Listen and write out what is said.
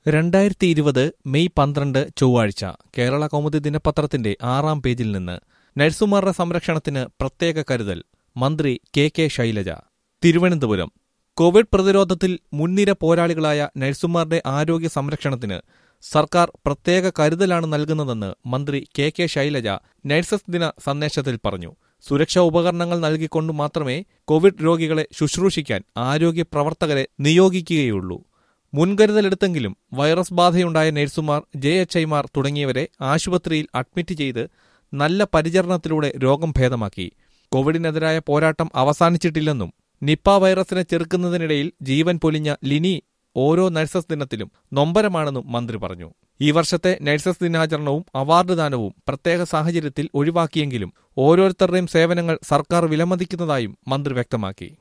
രണ്ടായിരത്തി ഇരുപത് മെയ് പന്ത്രണ്ട് ചൊവ്വാഴ്ച കേരള കൗമുദി ദിനപത്രത്തിന്റെ ആറാം പേജിൽ നിന്ന് നഴ്സുമാരുടെ സംരക്ഷണത്തിന് പ്രത്യേക കരുതൽ മന്ത്രി K K Shailaja Thiruvananthapuram covid പ്രതിരോധത്തിൽ മുൻനിര പോരാളികളായ നഴ്സുമാരുടെ ആരോഗ്യ സംരക്ഷണത്തിന് സർക്കാർ പ്രത്യേക കരുതലാണ് നൽകുന്നതെന്ന് മന്ത്രി കെ കെ ശൈലജ നഴ്സസ് ദിന സന്ദേശത്തിൽ പറഞ്ഞു സുരക്ഷാ ഉപകരണങ്ങൾ നൽകിക്കൊണ്ട് മാത്രമേ കോവിഡ് രോഗികളെ ശുശ്രൂഷിക്കാൻ ആരോഗ്യ പ്രവർത്തകരെ നിയോഗിക്കുകയുള്ളൂ മുൻകരുതലെടുത്തെങ്കിലും വൈറസ് ബാധയുണ്ടായ നഴ്സുമാർ ജെ എച്ച് ഐമാർ തുടങ്ങിയവരെ ആശുപത്രിയിൽ അഡ്മിറ്റ് ചെയ്ത് നല്ല പരിചരണത്തിലൂടെ രോഗം ഭേദമാക്കി കോവിഡിനെതിരായ പോരാട്ടം അവസാനിച്ചിട്ടില്ലെന്നും നിപ്പ വൈറസിനെ ചെറുക്കുന്നതിനിടയിൽ ജീവൻ പൊലിഞ്ഞ ലിനി ഓരോ നഴ്സസ് ദിനത്തിലും നൊമ്പരമാണെന്നും മന്ത്രി പറഞ്ഞു ഈ വർഷത്തെ നഴ്സസ് ദിനാചരണവും അവാർഡ് ദാനവും പ്രത്യേക സാഹചര്യത്തിൽ ഒഴിവാക്കിയെങ്കിലും ഓരോരുത്തരുടെയും സേവനങ്ങൾ സർക്കാർ വിലമതിക്കുന്നതായും മന്ത്രി വ്യക്തമാക്കി